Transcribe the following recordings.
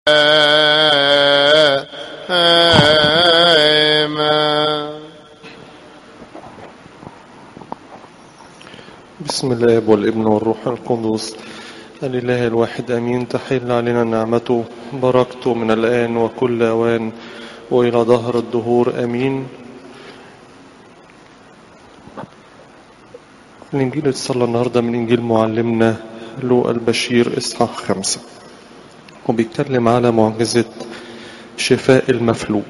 بسم الله والابن والروح القدس الإله الواحد أمين تحل علينا نعمته بركته من الآن وكل أوان وإلى ظهر الدهور أمين الإنجيل اللي اتصلى النهاردة من إنجيل معلمنا لوقا البشير إصحاح خمسة وبيتكلم على معجزة شفاء المفلوج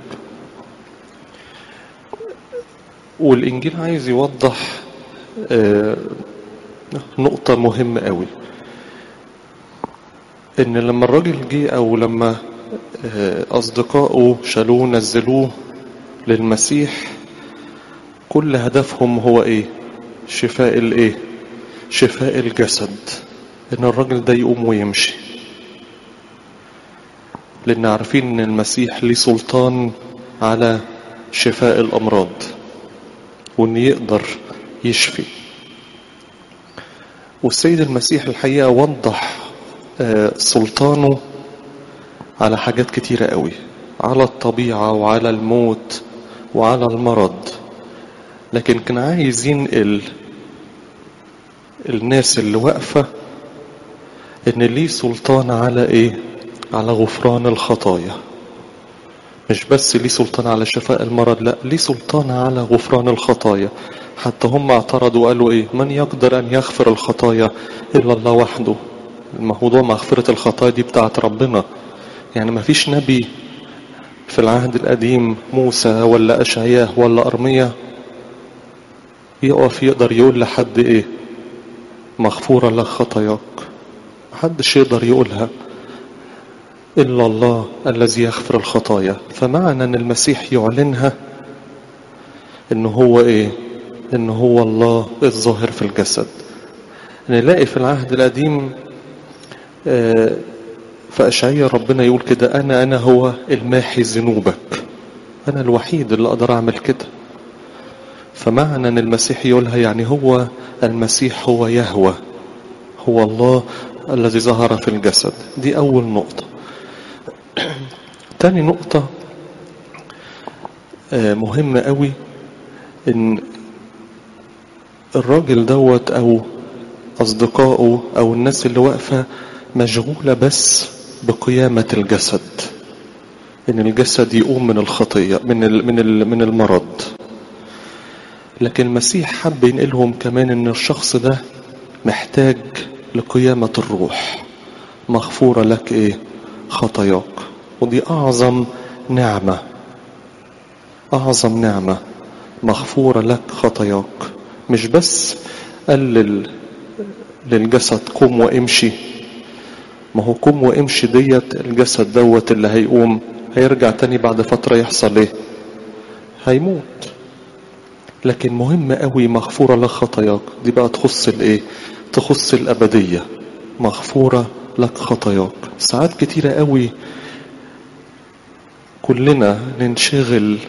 والإنجيل عايز يوضح آه، نقطة مهمة قوي إن لما الراجل جه أو لما آه، أصدقائه شالوه نزلوه للمسيح كل هدفهم هو إيه؟ شفاء الإيه؟ شفاء الجسد إن الراجل ده يقوم ويمشي لأن عارفين إن المسيح ليه سلطان على شفاء الأمراض وإن يقدر يشفي والسيد المسيح الحقيقة وضح آه، سلطانه على حاجات كتيرة قوي على الطبيعة وعلى الموت وعلى المرض لكن كان عايز ينقل الناس اللي واقفة ان ليه سلطان على ايه على غفران الخطايا مش بس ليه سلطان على شفاء المرض لا ليه سلطان على غفران الخطايا حتى هم اعترضوا وقالوا ايه من يقدر ان يغفر الخطايا الا الله وحده الموضوع مغفرة الخطايا دي بتاعت ربنا يعني ما فيش نبي في العهد القديم موسى ولا أشعياه ولا أرمية يقف يقدر يقول لحد ايه مغفورة لك خطاياك محدش يقدر يقولها إلا الله الذي يغفر الخطايا فمعنى أن المسيح يعلنها أن هو إيه أن هو الله الظاهر في الجسد نلاقي في العهد القديم آه، في أشعية ربنا يقول كده أنا أنا هو الماحي ذنوبك أنا الوحيد اللي أقدر أعمل كده فمعنى أن المسيح يقولها يعني هو المسيح هو يهوى هو الله الذي ظهر في الجسد دي أول نقطة تاني نقطة آه، مهمة قوي ان الراجل دوت او اصدقائه او الناس اللي واقفة مشغولة بس بقيامة الجسد ان الجسد يقوم من الخطية من ال من ال من المرض لكن المسيح حب ينقلهم كمان ان الشخص ده محتاج لقيامة الروح مغفورة لك ايه خطاياك ودي أعظم نعمة أعظم نعمة مغفورة لك خطاياك مش بس قال لل... للجسد قم وامشي ما هو قم وامشي ديت الجسد دوت اللي هيقوم هيرجع تاني بعد فترة يحصل ايه هيموت لكن مهم قوي مغفورة لك خطاياك دي بقى تخص الايه تخص الأبدية مغفورة لك خطاياك ساعات كتيرة قوي كلنا ننشغل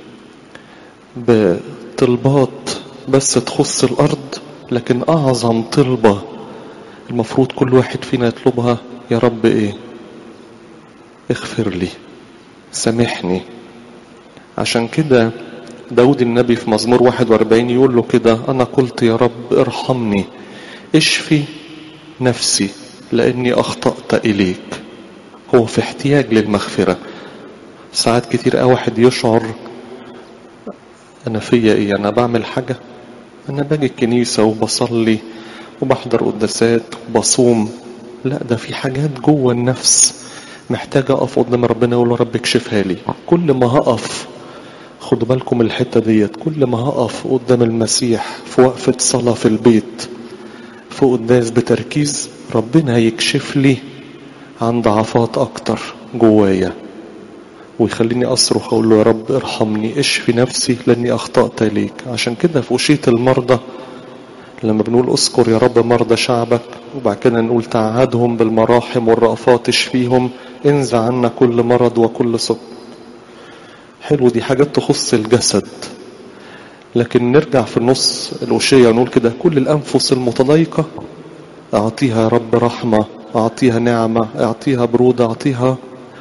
بطلبات بس تخص الأرض لكن أعظم طلبة المفروض كل واحد فينا يطلبها يا رب إيه اغفر لي سامحني عشان كده داود النبي في مزمور 41 يقول له كده أنا قلت يا رب ارحمني اشفي نفسي لأني أخطأت إليك هو في احتياج للمغفرة ساعات كتير قوي واحد يشعر انا فيا ايه انا بعمل حاجة انا باجي الكنيسة وبصلي وبحضر قداسات وبصوم لا ده في حاجات جوه النفس محتاجة اقف قدام ربنا اقول له رب اكشفها لي كل ما هقف خدوا بالكم الحتة ديت كل ما هقف قدام المسيح في وقفة صلاة في البيت في قداس بتركيز ربنا هيكشف لي عن ضعفات اكتر جوايا ويخليني أصرخ أقول له يا رب ارحمني اشفي نفسي لأني أخطأت إليك عشان كده في أشية المرضى لما بنقول اذكر يا رب مرضى شعبك وبعد كده نقول تعهدهم بالمراحم والرأفات اشفيهم انزع عنا كل مرض وكل سقط حلو دي حاجات تخص الجسد لكن نرجع في النص الأشية نقول كده كل الأنفس المتضايقة أعطيها يا رب رحمة أعطيها نعمة أعطيها برودة أعطيها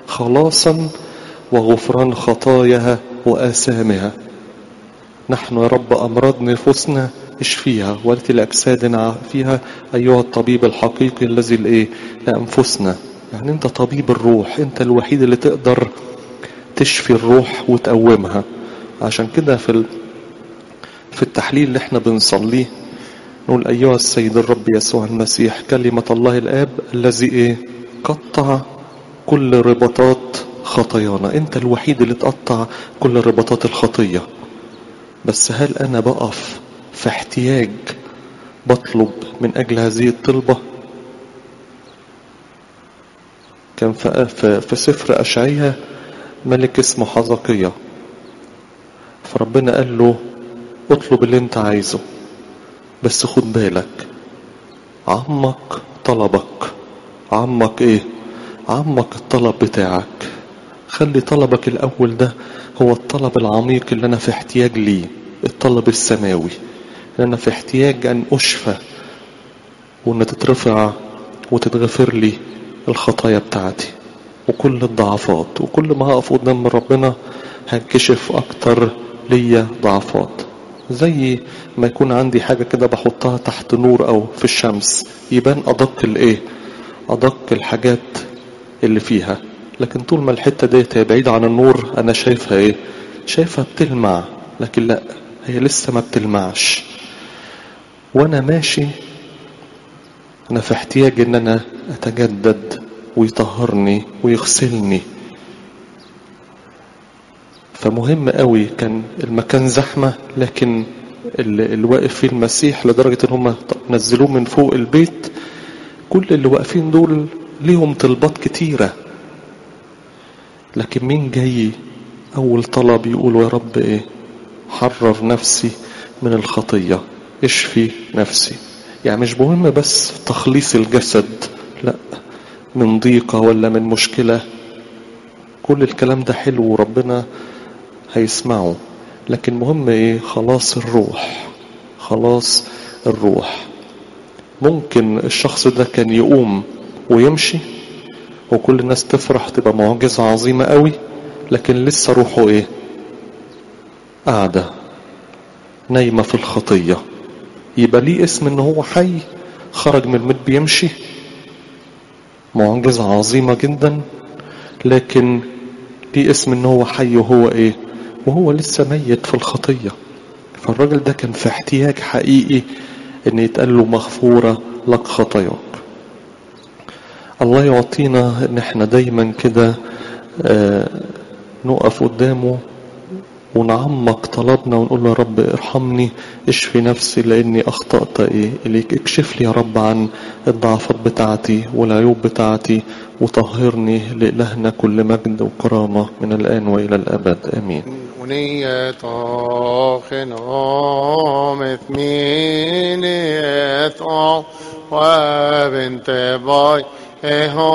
خلاصا وغفران خطاياها وآثامها نحن يا رب أمراض نفوسنا اشفيها والتي لأجسادنا فيها أيها الطبيب الحقيقي الذي لإيه لأنفسنا يعني أنت طبيب الروح أنت الوحيد اللي تقدر تشفي الروح وتقومها عشان كده في في التحليل اللي احنا بنصليه نقول أيها السيد الرب يسوع المسيح كلمة الله الآب الذي إيه قطع كل رباطات خطايانا أنت الوحيد اللي تقطع كل رباطات الخطية بس هل أنا بقف في احتياج بطلب من أجل هذه الطلبة كان في, في سفر أشعية ملك اسمه حزقية فربنا قال له اطلب اللي انت عايزه بس خد بالك عمك طلبك عمك ايه عمك الطلب بتاعك خلي طلبك الاول ده هو الطلب العميق اللي انا في احتياج ليه الطلب السماوي ان انا في احتياج ان اشفى وان تترفع وتتغفر لي الخطايا بتاعتي وكل الضعفات وكل ما هقف قدام ربنا هنكشف اكتر ليا ضعفات زي ما يكون عندي حاجة كده بحطها تحت نور او في الشمس يبان ادق الايه ادق الحاجات اللي فيها لكن طول ما الحتة ديت هي بعيدة عن النور انا شايفها ايه شايفها بتلمع لكن لا هي لسه ما بتلمعش وانا ماشي انا في احتياج ان انا اتجدد ويطهرني ويغسلني فمهم قوي كان المكان زحمة لكن اللي واقف فيه المسيح لدرجة ان هم نزلوه من فوق البيت كل اللي واقفين دول ليهم طلبات كتيرة لكن مين جاي اول طلب يقول يا رب ايه حرر نفسي من الخطية اشفي نفسي يعني مش مهم بس تخليص الجسد لا من ضيقة ولا من مشكلة كل الكلام ده حلو وربنا هيسمعه لكن مهم ايه خلاص الروح خلاص الروح ممكن الشخص ده كان يقوم ويمشي وكل الناس تفرح تبقى معجزة عظيمة قوي لكن لسه روحه ايه قاعدة نايمة في الخطية يبقى ليه اسم ان هو حي خرج من الموت بيمشي معجزة عظيمة جدا لكن ليه اسم ان هو حي وهو ايه وهو لسه ميت في الخطية فالراجل ده كان في احتياج حقيقي ان يتقال له مغفورة لك خطاياك الله يعطينا ان احنا دايما كده آه نقف قدامه ونعمق طلبنا ونقول له يا رب ارحمني اشفي نفسي لاني اخطأت ايه اليك اكشف لي يا رب عن الضعفات بتاعتي والعيوب بتاعتي وطهرني لإلهنا كل مجد وكرامة من الآن وإلى الأبد آمين ونية خنوم ثمينية وبنت باي